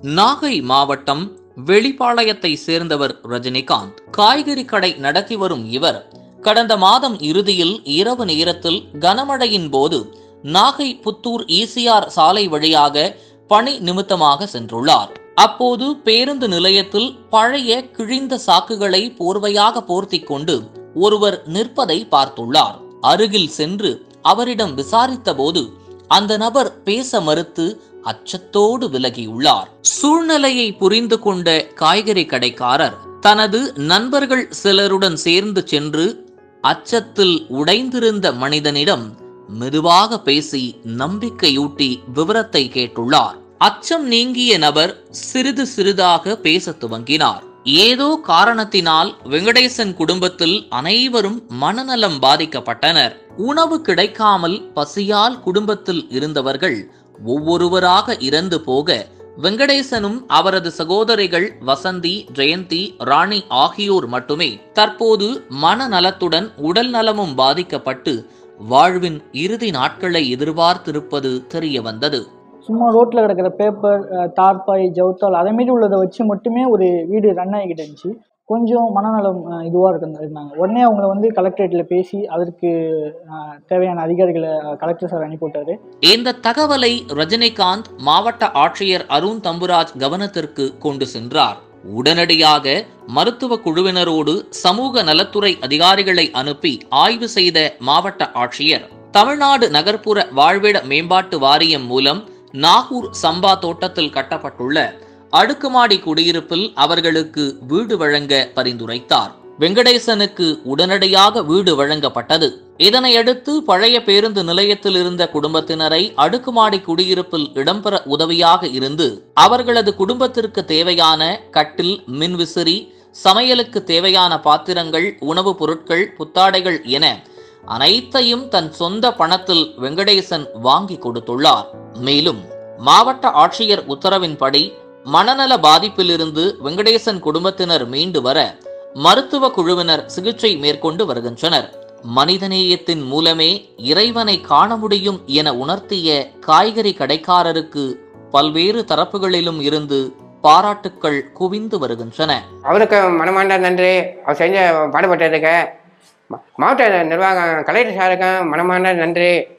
நாகை மாவட்டம் வெளிப்பாளையத்தை சேர்ந்தவர் ரஜினிகாந்த் காய்கறி கடை நடத்தி வரும் இவர் கடந்த மாதம் இறுதியில் இரவு நேரத்தில் கனமழையின் போது நாகை புத்தூர் ஈசிஆர் சாலை வழியாக பணி நிமித்தமாக சென்றுள்ளார் அப்போது பேருந்து நிலையத்தில் பழைய கிழிந்த சாக்குகளை போர்வையாக போர்த்திக் கொண்டு ஒருவர் நிற்பதை பார்த்துள்ளார் அருகில் சென்று அவரிடம் விசாரித்த போது அந்த நபர் பேச மறுத்து அச்சத்தோடு விலகியுள்ளார் சூழ்நிலையை புரிந்து கொண்ட காய்கறி கடைக்காரர் தனது நண்பர்கள் சிலருடன் சேர்ந்து சென்று அச்சத்தில் உடைந்திருந்த மனிதனிடம் மெதுவாக பேசி நம்பிக்கையூட்டி விவரத்தை கேட்டுள்ளார் அச்சம் நீங்கிய நபர் சிறிது சிறிதாக பேசத் துவங்கினார் ஏதோ காரணத்தினால் வெங்கடேசன் குடும்பத்தில் அனைவரும் மனநலம் பாதிக்கப்பட்டனர் உணவு கிடைக்காமல் பசியால் குடும்பத்தில் இருந்தவர்கள் ஒவ்வொருவராக இறந்து போக வெங்கடேசனும் அவரது சகோதரிகள் வசந்தி ஜெயந்தி ராணி ஆகியோர் மட்டுமே தற்போது மனநலத்துடன் உடல் நலமும் பாதிக்கப்பட்டு வாழ்வின் இறுதி நாட்களை எதிர்பார்த்திருப்பது தெரிய வந்தது சும்மா ரோட்டில் கிடக்கிற பேப்பர் தார்பாய் ஜவுத்தால் அதை மாரி உள்ளதை வச்சு மட்டுமே ஒரு வீடு ரன் ஆகிக்கிட்டு இருந்துச்சு கொஞ்சம் மனநலம் இதுவாக இருக்கு இருந்தாங்க உடனே அவங்கள வந்து கலெக்டரேட்டில் பேசி அதற்கு அஹ், தேவையான அதிகாரிகளை கலெக்டர் சார் அனுப்பிவிட்டாரு இந்த தகவலை ரஜினிகாந்த் மாவட்ட ஆட்சியர் அருண் தம்புராஜ் கவனத்திற்கு கொண்டு சென்றார் உடனடியாக மருத்துவ குழுவினரோடு சமூக நலத்துறை அதிகாரிகளை அனுப்பி ஆய்வு செய்த மாவட்ட ஆட்சியர் தமிழ்நாடு நகர்ப்புற வாழ்விட மேம்பாட்டு வாரியம் மூலம் நாகூர் சம்பா தோட்டத்தில் கட்டப்பட்டுள்ள அடுக்குமாடி குடியிருப்பில் அவர்களுக்கு வீடு வழங்க பரிந்துரைத்தார் வெங்கடேசனுக்கு உடனடியாக வீடு வழங்கப்பட்டது இதனையடுத்து பழைய பேருந்து நிலையத்தில் இருந்த குடும்பத்தினரை அடுக்குமாடி குடியிருப்பில் இடம்பெற உதவியாக இருந்து அவர்களது குடும்பத்திற்கு தேவையான கட்டில் மின்விசிறி சமையலுக்கு தேவையான பாத்திரங்கள் உணவுப் பொருட்கள் புத்தாடைகள் என அனைத்தையும் தன் சொந்த பணத்தில் வெங்கடேசன் வாங்கி கொடுத்துள்ளார் மேலும் மாவட்ட ஆட்சியர் உத்தரவின்படி மனநல பாதிப்பிலிருந்து வெங்கடேசன் குடும்பத்தினர் மீண்டு வர மருத்துவ குழுவினர் சிகிச்சை மேற்கொண்டு வருகின்றனர் மனிதநேயத்தின் மூலமே இறைவனை காண முடியும் என உணர்த்திய காய்கறி கடைக்காரருக்கு பல்வேறு தரப்புகளிலும் இருந்து பாராட்டுக்கள் குவிந்து வருகின்றன அவருக்கு மனமார்ந்த நன்றி அவர் செஞ்ச பாடுபட்டதுக்கு மா- மாவட்ட நிர்வாகம் கலெக்டர் சாருக்கும் மனமார்ந்த நன்றி